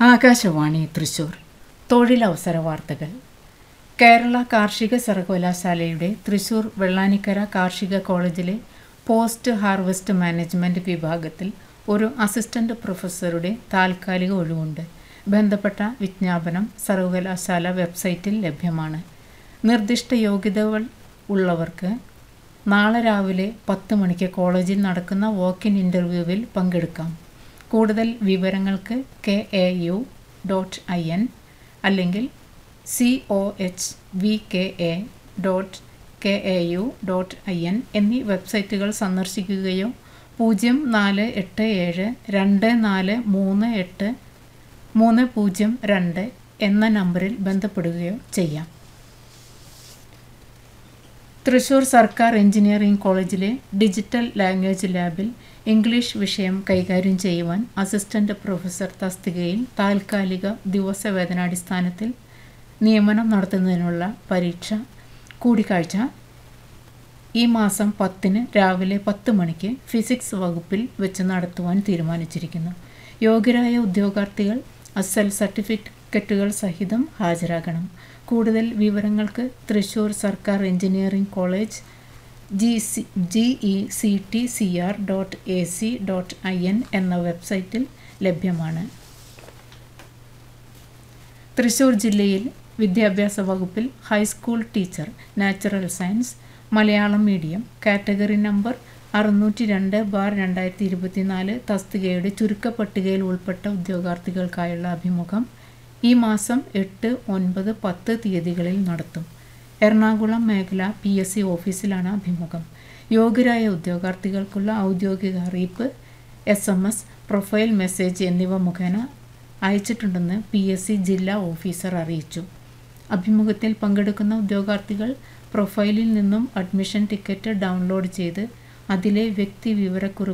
ആകാശവാണി തൃശൂർ തൊഴിലവസര വാർത്തകൾ കേരള കാർഷിക സർവകലാശാലയുടെ തൃശൂർ വെള്ളാനിക്കര കാർഷിക കോളേജിലെ പോസ്റ്റ് ഹാർവസ്റ്റ് മാനേജ്മെൻറ്റ് വിഭാഗത്തിൽ ഒരു അസിസ്റ്റന്റ് പ്രൊഫസറുടെ താൽക്കാലിക ഒഴിവുണ്ട് ബന്ധപ്പെട്ട വിജ്ഞാപനം സർവകലാശാല വെബ്സൈറ്റിൽ ലഭ്യമാണ് നിർദ്ദിഷ്ട യോഗ്യതകൾ ഉള്ളവർക്ക് നാളെ രാവിലെ പത്ത് മണിക്ക് കോളേജിൽ നടക്കുന്ന വോക്ക് ഇൻ ഇൻ്റർവ്യൂവിൽ പങ്കെടുക്കാം കൂടുതൽ വിവരങ്ങൾക്ക് K A U dot I N അല്ലെങ്കിൽ C O H V K A dot K A U dot I N എന്നീ വെബ്സൈറ്റുകൾ സന്ദർശിക്കുകയോ പൂജ്യം നാല് എട്ട് ഏഴ് രണ്ട് നാല് മൂന്ന് എട്ട് മൂന്ന് പൂജ്യം രണ്ട് എന്ന നമ്പറിൽ ബന്ധപ്പെടുകയോ ചെയ്യാം തൃശൂർ സർക്കാർ എഞ്ചിനീയറിംഗ് കോളേജിലെ ഡിജിറ്റൽ ലാംഗ്വേജ് ലാബിൽ ഇംഗ്ലീഷ് വിഷയം കൈകാര്യം ചെയ്യുവാൻ അസിസ്റ്റന്റ് പ്രൊഫസർ തസ്തികയിൽ താൽക്കാലിക ദിവസവേതനാടിസ്ഥാനത്തിൽ നിയമനം നടത്തുന്നതിനുള്ള പരീക്ഷ കൂടിക്കാഴ്ച ഈ മാസം പത്തിന് രാവിലെ പത്ത് മണിക്ക് ഫിസിക്സ് വകുപ്പിൽ വെച്ച് നടത്തുവാൻ തീരുമാനിച്ചിരിക്കുന്നു യോഗ്യരായ ഉദ്യോഗാർത്ഥികൾ അസൽ സർട്ടിഫിക്കറ്റുകൾ സഹിതം ഹാജരാകണം കൂടുതൽ വിവരങ്ങൾക്ക് തൃശൂർ സർക്കാർ engineering college G C G E C T C R dot A C dot I N എന്ന വെബ്സൈറ്റിൽ ലഭ്യമാണ് തൃശൂർ ജില്ലയിൽ വിദ്യാഭ്യാസ വകുപ്പിൽ high school teacher natural science Malayalam medium category number അറുന്നൂറ്റി രണ്ട് ബാർ രണ്ടായിരത്തി ഇരുപത്തിനാല് തസ്തികയുടെ ചുരുക്കപ്പട്ടികയിൽ ഉൾപ്പെട്ട ഉദ്യോഗാർത്ഥികൾക്കായുള്ള അഭിമുഖം ഈ മാസം എട്ട് ഒൻപത് പത്ത് തീയതികളിൽ നടത്തും എറണാകുളം മേഖല പി എസ് സി ഓഫീസിലാണ് അഭിമുഖം യോഗ്യരായ ഉദ്യോഗാർത്ഥികൾക്കുള്ള ഔദ്യോഗിക അറിയിപ്പ് S M S profile message എന്നിവ മുഖേന അയച്ചിട്ടുണ്ടെന്ന് പി എസ് സി ജില്ലാ ഓഫീസർ അറിയിച്ചു അഭിമുഖത്തിൽ പങ്കെടുക്കുന്ന ഉദ്യോഗാർത്ഥികൾ പ്രൊഫൈലിൽ നിന്നും അഡ്മിഷൻ ടിക്കറ്റ് ഡൗൺലോഡ് ചെയ്ത് അതിലെ വ്യക്തി വിവരക്കുറിപ്പ്